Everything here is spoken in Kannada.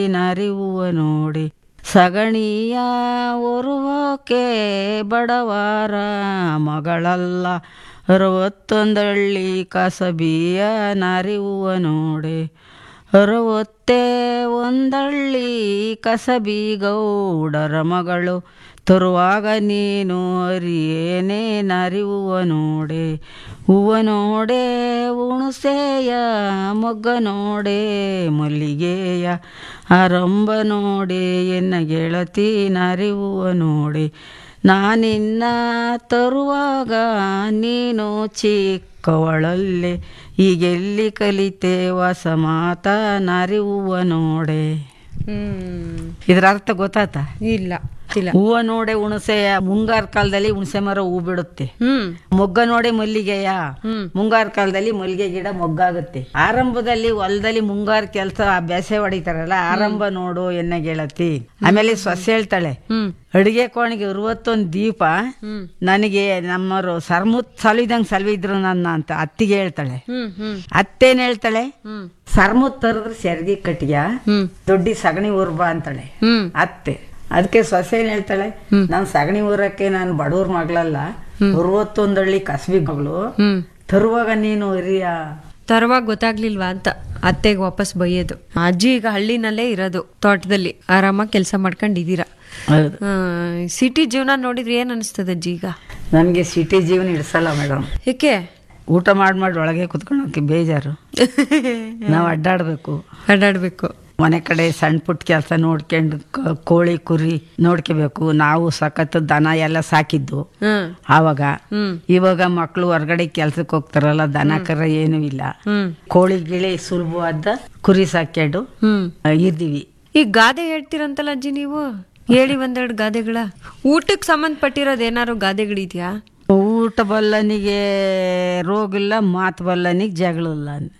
ನರಿಯುವ ನೋಡಿ ಸಗಣಿಯ ಒರುವಕ್ಕೆ ಬಡವಾರ ಮಗಳಲ್ಲ ಅರವತ್ತೊಂದಳ್ಳಿ ಕಸಬಿಯ ನರಿಯುವ ನೋಡಿ ಅರವತ್ತೇ ಒಂದಳ್ಳಿ ಕಸಬಿ ಗೌಡರ ಮಗಳು ತರುವಾಗ ನೀನು ಅರಿಯೇನೇ ನರಿಯುವ ನೋಡೆ ಹೂವ ನೋಡೆ ಹುಣಸೆಯ ಮೊಗ್ಗ ನೋಡೆ ಮಲ್ಲಿಗೆಯ ಆರಂಭ ನೋಡೆ ಎನ್ನ ಗೆಳತಿ ನರಿಯುವ ನೋಡೆ ನಾನಿನ್ನ ತರುವಾಗ ನೀನು ಚಿಕ್ಕವಳಲ್ಲೇ ಈಗೆಲ್ಲಿ ಕಲಿತೆ ಹೊಸ ಮಾತ ನರಿಯುವ ನೋಡೆ ಹ್ಮ್ ಇದರ ಅರ್ಥ ಗೊತ್ತಾತ ಇಲ್ಲ ಇಲ್ಲ ಹೂವ ನೋಡೆ ಹುಣಸೆಯ ಮುಂಗಾರು ಕಾಲದಲ್ಲಿ ಹುಣಸೆ ಮರ ಹೂ ಬಿಡುತ್ತೆ ಹ್ಮ್ ಮೊಗ್ಗ ನೋಡೆ ಮಲ್ಲಿಗೆಯ ಹ್ಮ್. ಮುಂಗಾರು ಕಾಲದಲ್ಲಿ ಮಲ್ಲಿಗೆ ಗಿಡ ಮೊಗ್ಗಾಗುತ್ತೆ ಆರಂಭದಲ್ಲಿ ಹೊಲದಲ್ಲಿ ಮುಂಗಾರು ಕೆಲಸ ಬೆಸೆ ಹೊಡಿತಾರಲ್ಲ ಆರಂಭ ನೋಡು ಎನ್ನ ಗೆಳತಿ ಆಮೇಲೆ ಸೊಸೆ ಹೇಳ್ತಾಳೆ ಹ್ಮ್ ಅಡಿಗೆ ಕೋಣೆಗೆ ಅರವತ್ತೊಂದು ದೀಪ ಹ್ಮ್ ನನಗೆ ನಮ್ಮರು ಸರ್ಮುತ್ ಸಲುವಿದಂಗ್ ಸಲುವಿದ್ರು ನನ್ನ ಅಂತ ಅತ್ತಿಗೆ ಹೇಳ್ತಾಳೆ ಹ್ಮ್ ಹ್ಮ್ ಅತ್ತೇನ್ ಹೇಳ್ತಾಳೆ ಹ್ಮ್ ಸರ್ಮುತ್ ತರದ್ರೆ ಸೆರ್ಗಿ ಕಟ್ಟಿಗೆ ಹ್ಮ್ ದೊಡ್ಡಿ ಸಗಣಿ ಉರ್ಬಾ ಅಂತಾಳೆ ಹ್ಮ್ ಅತ್ತೆ ಅದಕ್ಕೆ ಸೊಸೆ ಏನ್ ಹೇಳ್ತಾಳೆ ನಾನು ಸಗಣಿ ಊರಕ್ಕೆ ನಾನು ಬಡವ್ರ ಮಗಳಲ್ಲ ಅರವತ್ತೊಂದಳ್ಳಿ ಕಸಬಿ ಮಗಳು ಹ್ಮ್ ತರುವಾಗ ನೀನು ಹಿರಿಯ ತರುವಾಗ ಗೊತ್ತಾಗ್ಲಿಲ್ವಾ ಅಂತ ಅತ್ತೆಗೆ ವಾಪಸ್ ಬೈಯೋದು ಅಜ್ಜಿ ಈಗ ಹಳ್ಳಿನಲ್ಲೇ ಇರೋದು ತೋಟದಲ್ಲಿ ಆರಾಮಾಗಿ ಕೆಲಸ ಮಾಡ್ಕೊಂಡಿದ್ದೀರಾ ಹೌದು ಸಿಟಿ ಜೀವನ ನೋಡಿದ್ರೆ ಏನ್ ಅನಿಸ್ತದೆ ಅಜ್ಜಿ ಈಗ ನನಗೆ ಸಿಟಿ ಜೀವನ ಇಡ್ಸಲ್ಲ ಮೇಡಮ್ ಏಕೆ ಊಟ ಮಾಡಿ ಮಾಡಿ ಒಳಗೆ ಕುತ್ಕೊಳಕ್ಕೆ ಬೇಜಾರು ನಾವು ಅಡ್ಡಾಡ್ಬೇಕು ಅಡ್ಡಾಡ್ಬೇಕು ಮನೆ ಕಡೆ ಸಣ್ಣ ಪುಟ್ಟ ಕೆಲಸ ನೋಡ್ಕೊಂಡು ಕ- ಕೋಳಿ ಕುರಿ ನೋಡ್ಕೋಬೇಕು ನಾವು ಸಖತ್ ದನ ಎಲ್ಲ ಸಾಕಿದ್ದು ಹ್ಮ್ ಆವಾಗ ಹ್ಮ್ ಇವಾಗ ಮಕ್ಕಳು ಹೊರಗಡೆ ಕೆಲ್ಸಕ್ಕೆ ಹೋಗ್ತಾರಲ್ಲ ದನ ಕರ ಏನೂ ಇಲ್ಲ ಹ್ಮ್ ಕೋಳಿ ಗಿಳಿ ಸುಲಭವಾದ ಕುರಿ ಸಾಕ್ಕೊಂಡು ಹ್ಮ್ ಆ, ಇದ್ದೀವಿ ಈ ಗಾದೆ ಹೇಳ್ತೀರಂತಲ್ಲ ಅಜ್ಜಿ ನೀವು ಹೇಳಿ ಒಂದೆರಡು ಗಾದೆಗಳ ಊಟಕ್ಕೆ ಸಂಬಂಧಪಟ್ಟಿರೋದು ಏನಾರು ಗಾದೆಗಳಿದ್ಯಾ ಊಟ ಬಲ್ಲನಿಗೆ ರೋಗ ಇಲ್ಲ ಮಾತು ಬಲ್ಲನಿಗೆ ಜಗಳಿಲ್ಲ